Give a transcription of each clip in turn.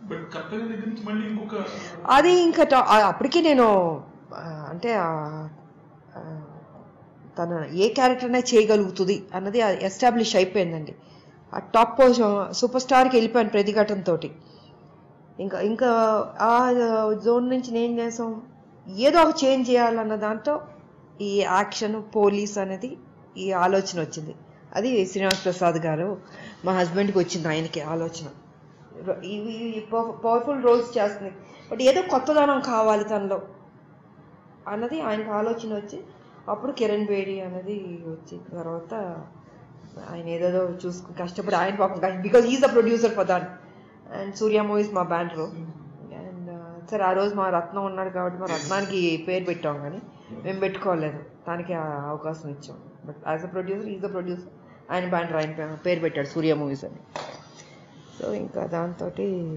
But కర్తవ్యం దగ్గర నుంచి మళ్ళీ ఇంకొక అది ఇంకా టా- ఆ- అప్పటికి నేను ఆ, అంటే ఆ, ఆ, తన ఏ క్యారెక్టర్ అయినా చేయగలుగుతుంది అన్నది ఎస్టాబ్లిష్ అయిపోయిందండి ఆ టాప్ పొజిషన్ సూపర్ స్టార్కి వెళ్ళిపోయాను ప్రతిఘటనతో ఇంకా ఇంకా ఆ జోన్ నుంచి నేను చేసాం ఏదో ఒక చేంజ్ చేయాలన్న దాంట్లో ఈ యాక్షన్ పోలీస్ అనేది ఈ ఆలోచన వచ్చింది అది శ్రీనివాస్ ప్రసాద్ గారు మా హస్బెండ్కి వచ్చింది ఆయనకి ఆలోచన ఇవి పవర్ఫుల్ రోల్స్ చేస్తుంది బట్ ఏదో కొత్తదనం కావాలి తనలో అన్నది ఆయనకు ఆలోచన వచ్చి అప్పుడు కిరణ్ బేడి అనేది వచ్చి తర్వాత ఆయన ఏదేదో చూసుకుని కష్టపడి ఆయన పాపం because is the producer for that and Surya movies మా బ్యానర్ అండ్ సరే ఆ రోజు మా రత్నం ఉన్నాడు కాబట్టి మా రత్నానికి పేరు పెట్టాం కానీ మేము పెట్టుకోలేదు దానికి ఆ అవకాశం ఇచ్చాం but as a producer is the producer ఆయన బ్యానర్ ఆయన పే- పేరు పెట్టాడు సూర్య మూవీస్ అని సో ఇంకా దాంతో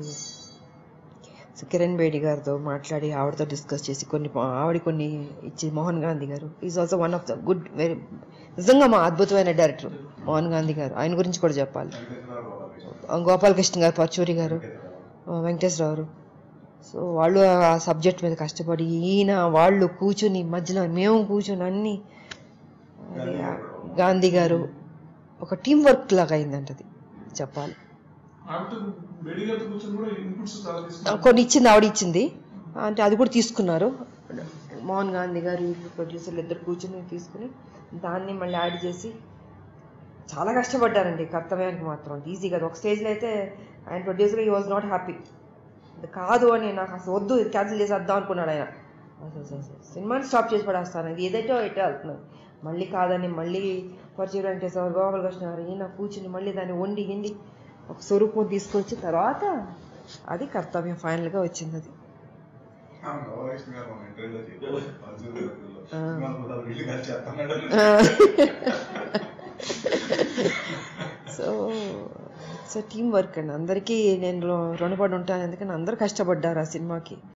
కిరణ్ బేడి గారితో మాట్లాడి ఆవిడతో డిస్కస్ చేసి కొన్ని ఆవిడ కొన్ని ఇచ్చి Mohan Gandhi garu is also one of the good very నిజంగా మా అద్భుతమైన డైరెక్టర్ మోహన్ గాంధీ గారు ఆయన గురించి కూడా చెప్పాలి గోపాలకృష్ణ గారు పచ్చూరి గారు ఆ, వెంకటేశ్వరరావు గారు సో వాళ్ళు ఆ సబ్జెక్ట్ మీద కష్టపడి ఈయన వాళ్ళు కూర్చుని మధ్యలో మేము కూర్చుని అన్ని అది ఆ గాంధీ గారు ఒక టీం వర్క్ లాగా అయిందంట అది చెప్పాలి ఆవిడ బేడి గారితో కూర్చొని కూడా ఇన్పుట్స్ చాలా తీసుకున్నారు కొన్ని ఇచ్చింది ఆవిడ ఇచ్చింది అంటే అది కూడా తీసుకున్నారు మోహన్ గాంధీ గారు వీళ్ళు ప్రొడ్యూసర్లు ఇద్దరు కూర్చుని తీసుకుని దాన్ని మళ్ళీ యాడ్ చేసి చాలా కష్టపడ్డారండి కర్తవ్యానికి మాత్రం ఈజీ కాదు ఒక స్టేజ్లో అయితే ఆయన ప్రొడ్యూసర్ ఈ వాజ్ నాట్ హ్యాపీ ఇది కాదు అని నాకు అసలు వద్దు ఇది క్యాన్సిల్ చేసేద్దాం అనుకున్నాడు ఆయన అసలు అసలు అసలు సినిమాని స్టాప్ చేసి పడేస్తాను ఇది ఏదైతే ఎటే వెళ్తున్నాను మళ్ళీ కాదని మళ్ళీ పరిచయం వెంకటేశ్వర గోపాలకృష్ణ గారు ఈయన కూర్చుని మళ్ళీ దాన్ని వండి గిండి ఒక స్వరూపం తీసుకొచ్చి తర్వాత అది కర్తవ్యం ఫైనల్గా వచ్చింది అది గోపాలకృష్ణ గారు మన ఇంటర్వ్యూలో చెప్పారు అర్జున్ గారిలో. సినిమాలు కూడా వీళ్ళు గారు చెప్తున్నాడు సో సో టీం వర్క్ అండి అందరికీ నేను రు- రుణపడి ఉంటాను ఎందుకంటే అందరూ కష్టపడ్డారు ఆ సినిమాకి